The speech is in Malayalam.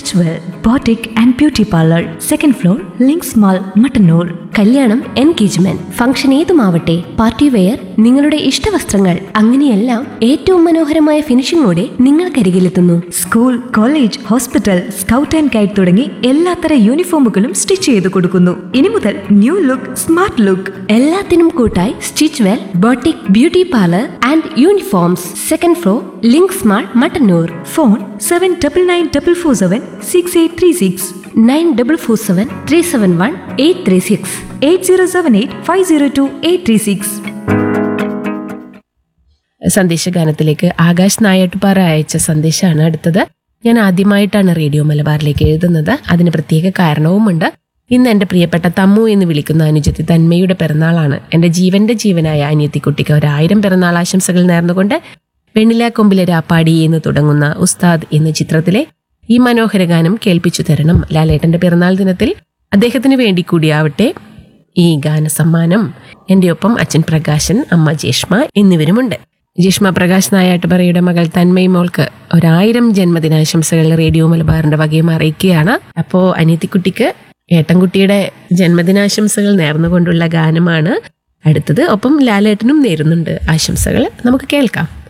stitch well boutique and beauty parlour second floor Links mall Mattannur കല്യാണം എൻഗേജ്മെന്റ് ഫംഗ്ഷൻ ഏതുമാവട്ടെ പാർട്ടി വെയർ നിങ്ങളുടെ ഇഷ്ടവസ്ത്രങ്ങൾ അങ്ങനെയെല്ലാം ഏറ്റവും മനോഹരമായ ഫിനിഷിംഗോടെ നിങ്ങൾക്കരികിലെത്തുന്നു school college hospital scout and guide തുടങ്ങി എല്ലാത്തര യൂണിഫോമുകളും സ്റ്റിച്ച് ചെയ്ത് കൊടുക്കുന്നു ഇനി മുതൽ ന്യൂ ലുക്ക് സ്മാർട്ട് ലുക്ക് എല്ലാത്തിനും കൂട്ടായി stitch well boutique beauty parlour and uniforms second floor Links mall Mattannur phone seven double nine double four seven six eight three six nine double four seven three seven one eight three six eight zero seven eight five zero two eight three six സന്ദേശഗാനത്തിലേക്ക് ആകാശ് നായട്ടുപാറ അയച്ച സന്ദേശമാണ് അടുത്തത് ഞാൻ ആദ്യമായിട്ടാണ് റേഡിയോ മലബാറിലേക്ക് എഴുതുന്നത് അതിന് പ്രത്യേക കാരണവുമുണ്ട് ഇന്ന് എന്റെ പ്രിയപ്പെട്ട തമ്മു എന്ന് വിളിക്കുന്ന അനുജത്തി തന്മയുടെ പിറന്നാളാണ് എന്റെ ജീവന്റെ ജീവനായ അനിയത്തിക്കുട്ടിക്ക് ഒരായിരം പിറന്നാൾ ആശംസകൾ നേർന്നുകൊണ്ട് വെണ്ണിലാക്കൊമ്പിലെ രാപ്പാടി എന്ന് തുടങ്ങുന്ന ഉസ്താദ് എന്ന ചിത്രത്തിലെ ഈ മനോഹര ഗാനം കേൾപ്പിച്ചു തരണം ലാലേട്ടന്റെ പിറന്നാൾ ദിനത്തിൽ അദ്ദേഹത്തിന് വേണ്ടി കൂടിയാവട്ടെ ഈ ഗാനസമ്മാനം എൻ്റെ ഒപ്പം അച്ഛൻ പ്രകാശൻ അമ്മ ജേഷ്മ എന്നിവരുമുണ്ട് ജേഷ്മ പ്രകാശ് നായാട്ടുപറയുടെ മകൾ തന്മയി മോൾക്ക് ഒരായിരം ജന്മദിനാശംസകൾ റേഡിയോ മലബാറിന്റെ വകയും അറിയിക്കുകയാണ് അപ്പോ അനിയത്തിക്കുട്ടിക്ക് ഏട്ടൻകുട്ടിയുടെ ജന്മദിനാശംസകൾ നേർന്നുകൊണ്ടുള്ള ഗാനമാണ് അടുത്തത് ഒപ്പം ലാലേട്ടനും നേരുന്നുണ്ട് ആശംസകൾ നമുക്ക് കേൾക്കാം